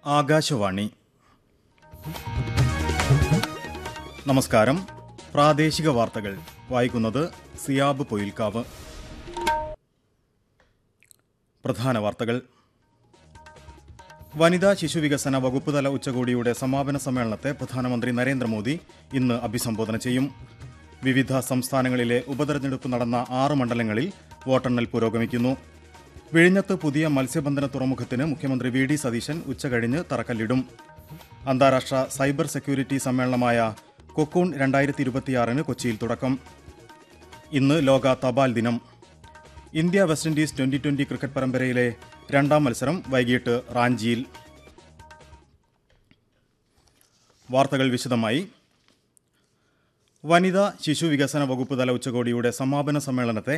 ആകാശവാണി നമസ്കാരം പ്രാദേശിക വാർത്തകൾ വായിക്കുന്നത് സിയാബ് പൊയിൽക്കാവ് പ്രധാന വാർത്തകൾ വനിതാ ശിശുവികസന വകുപ്പ് തല ഉച്ചകോടിയുടെ സമാപന സമ്മേളനത്തെ പ്രധാനമന്ത്രി നരേന്ദ്രമോദി ഇന്ന് അഭിസംബോധന ചെയ്യും വിവിധ സംസ്ഥാനങ്ങളിലെ ഉപതെരഞ്ഞെടുപ്പ് നടന്ന ആറ് മണ്ഡലങ്ങളിൽ വോട്ടെണ്ണൽ പുരോഗമിക്കുന്നു വിഴിഞ്ഞത്ത് പുതിയ മത്സ്യബന്ധന തുറമുഖത്തിന് മുഖ്യമന്ത്രി വി ഡി സതീശൻ ഉച്ചകഴിഞ്ഞ് തറക്കല്ലിടും അന്താരാഷ്ട്ര സൈബർ സെക്യൂരിറ്റി സമ്മേളനമായ കൊക്കൂൺ രണ്ടായിരത്തി ഇരുപത്തിയാറിന് കൊച്ചിയിൽ തുടക്കം ഇന്ന് ലോക തപാൽ ദിനം India West Indies twenty twenty cricket പരമ്പരയിലെ രണ്ടാം മത്സരം വൈകിട്ട് റാഞ്ചിയിൽ വാർത്തകൾ വിശദമായി വനിതാ ശിശു വികസന വകുപ്പ് തല ഉച്ചകോടിയുടെ സമാപന സമ്മേളനത്തെ